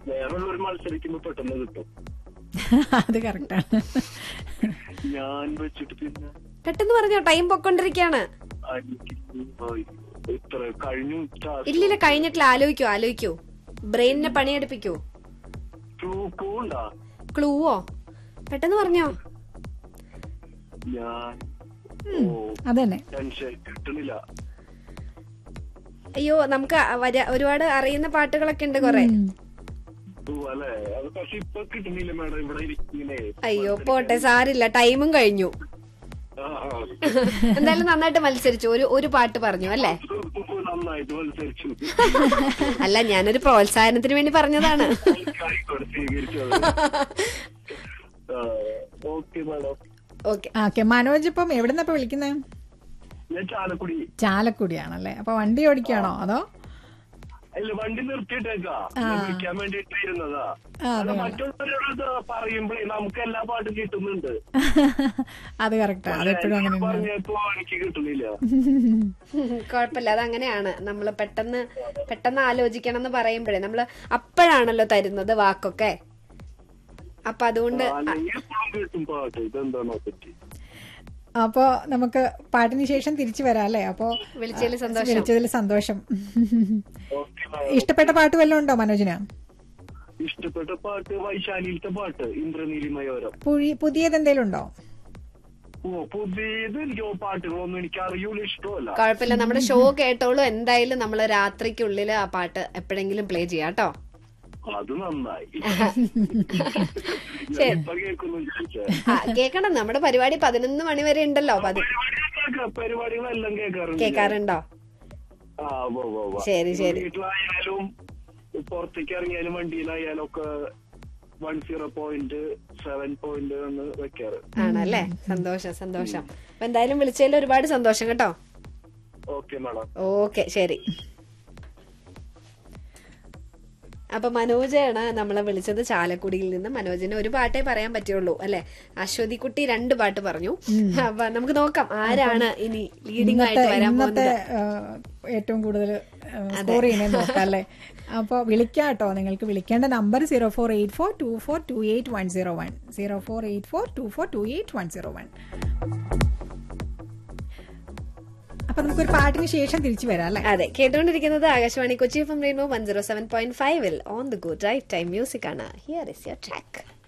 വേറുള്ളവർ മത്സരിക്കുമ്പോ പെട്ടെന്ന് കിട്ടും അത് കറക്റ്റാണ് ഞാൻ വെച്ചിട്ട് പിന്നെ പെട്ടെന്ന് പറഞ്ഞോ ടൈം പൊക്കൊണ്ടിരിക്കാണ് എനിക്ക് പോയി. ഇത്ര കഴിഞ്ഞു task. ഇല്ലില്ല കഴിഞ്ഞിട്ടില്ല ആലോചിക്കോ ആലോചിക്കോ ബ്രെയിനിനെ പണിയെടുപ്പിക്കോ True ഉണ്ടാ ക്ലൂവോ പെട്ടെന്ന് പറഞ്ഞോ ഞാൻ ഓ അതന്നെ ടെൻഷൻ കിട്ടണില്ല അയ്യോ നമുക്ക് അ- വര- ഒരുപാട് അറിയുന്ന പാട്ടുകളൊക്കെ ഉണ്ട് കൊറേ ഓ, അല്ലേ അത് പക്ഷെ ഇപ്പൊ കിട്ടുന്നില്ല മാഡം ഇവിടെ ഇരിക്കുന്നേ അയ്യോ പോട്ടെ സാരില്ല ടൈമും കഴിഞ്ഞു ആ, ആ. എന്തായാലും നന്നായിട്ട് മത്സരിച്ചു ഒരു ഒരു പാട്ട് പറഞ്ഞു അല്ലേ നന്നായിട്ട് മത്സരിച്ചു അല്ല ഞാനൊരു പ്രോത്സാഹനത്തിന് വേണ്ടി പറഞ്ഞതാണ് ആയിക്കോട്ടെ സ്വീകരിച്ചത് okay madam okay okay Manoj ഇപ്പം എവിടുന്ന ഇപ്പൊ വിളിക്കുന്നത് ഞാൻ ചാലക്കുടി ചാലക്കുടിയാണല്ലേ അപ്പൊ വണ്ടി ഓടിക്കുകയാണോ അതോ അല്ല വണ്ടി നിർത്തിയിട്ടേക്കാ ഞാൻ വിളിക്കാൻ വേണ്ടിട്ട് ഇരുന്നതാ ആ, അല്ല മറ്റുള്ളവരോട് പറയുമ്പോഴേ നമുക്ക് എല്ലാ പാട്ടും കിട്ടുന്നുണ്ട് അത് കറക്റ്റാ അതെപ്പോഴും അങ്ങനെ തന്നെയാണ്. പറഞ്ഞപ്പോ എനിക്ക് കിട്ടുന്നില്ല കുഴപ്പമില്ല അതങ്ങനെയാണ് നമ്മൾ പെട്ടെന്ന് പെട്ടെന്ന് ആലോചിക്കണം എന്ന് പറയുമ്പോഴേ നമ്മള് അപ്പോഴാണല്ലോ തരുന്നത് വാക്കൊക്കെ അപ്പൊ അതുകൊണ്ട് അല്ലെങ്കിൽ എപ്പോഴും കിട്ടും പാട്ട് ഇതെന്താണോ പറ്റി അപ്പോ നമുക്ക് പാട്ടിന് ശേഷം തിരിച്ചു വരാം അല്ലേ അപ്പോ വിളിച്ചതിൽ സന്തോഷം വിളിച്ചതിൽ സന്തോഷം ഓക്കെ ഇഷ്ടപ്പെട്ട പാട്ട് വല്ലതും ഉണ്ടോ മനോജിന് ഇഷ്ടപ്പെട്ട പാട്ട് വൈശാലിയിലത്തെ പാട്ട് ഇന്ദ്രനീലിമയോരം പുഴി- പുതിയത് എന്തെങ്കിലും ഉണ്ടോ ഓ പുതിയത് എനിക്ക് പാട്ടുകളൊന്നും എനിക്ക് അറിയൂല ഇഷ്ടമല്ല കുഴപ്പമില്ല നമ്മുടെ ഷോ കേട്ടോളൂ എന്തായാലും നമ്മള് രാത്രിക്കുള്ളിൽ ആ പാട്ട് എപ്പോഴെങ്കിലും പ്ലേ ചെയ്യാം കേട്ടോ അത് നന്നായി ശരി. ഇപ്പൊ കേൾക്കുന്നു ചോദിച്ചാ. ആ, കേക്കണം നമ്മുടെ പരിപാടി പതിനൊന്ന് മണി വരെ ഉണ്ടല്ലോ പതി പരിപാടികളൊക്കെ കേൾക്കാം. പരിപാടികളെല്ലാം കേൾക്കാറുണ്ട് കേൾക്കാറുണ്ടോ ആ ഉവ്വ് ഉവ്വ് ഉവ്വ്. ശരി, ശരി. വീട്ടിലായാലും പുറത്തേക്ക് ഇറങ്ങിയാലും വണ്ടിയിലായാലും ഒക്കെ one zero point seven point എന്ന് വെക്കാറ് ആണല്ലേ സന്തോഷം സന്തോഷം അപ്പൊ എന്തായാലും വിളിച്ചതിൽ ഒരുപാട് സന്തോഷം കേട്ടോ ഓക്കെ മാഡം ഓക്കെ ശരി അപ്പൊ മനോജാണ് നമ്മളെ വിളിച്ചത് ചാലക്കുടിയിൽ നിന്ന് മനോജിന് ഒരു പാട്ടേ പറയാൻ പറ്റുള്ളൂ അല്ലെ അശ്വതിക്കുട്ടി രണ്ട് പാട്ട് പറഞ്ഞു അപ്പൊ നമുക്ക് നോക്കാം ആരാണ് ഇനി ലീഡിംഗ് ആയിട്ട് ഇന്നത്തെ വരാൻ ഇന്നത്തെ പോകുന്നത് ആ, ഏറ്റവും കൂടുതൽ സ്കോർ ചെയ്യുന്നത് നോക്കാം അല്ലേ അപ്പോൾ വിളിക്കാം കേട്ടോ നിങ്ങൾക്ക് വിളിക്കേണ്ട number zero four eight four two four two eight one zero one zero four eight four two four two eight one zero one അപ്പൊ നമുക്കൊരു പാട്ടിന് ശേഷം തിരിച്ചു വരാം അല്ലേ അതെ കേട്ടുകൊണ്ടിരിക്കുന്നത് Akashvani Kochi F M rainbow one zero seven point ഫൈവിൽ on the good right time music ആണ് ഹിയർ ഇസ് യുവർ ട്രാക്ക്